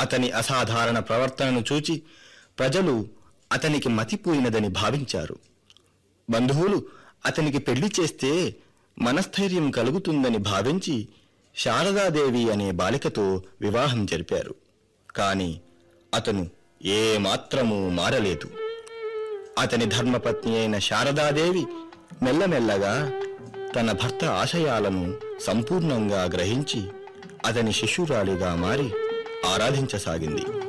అతని అసాధారణ ప్రవర్తనను చూచి ప్రజలు అతనికి మతిపోయినదని భావించారు బంధువులు అతనికి పెళ్లి చేస్తే మనస్థైర్యం కలుగుతుందని భావించి శారదాదేవి అనే బాలికతో వివాహం జరిపారు కాని అతను ఏ మాత్రమూ మారలేదు అతని ధర్మపత్ని అయిన శారదాదేవి మెల్లమెల్లగా తన భర్త ఆశయాలను సంపూర్ణంగా గ్రహించి అతని శిష్యురాలిగా మారి ఆరాధించసాగింది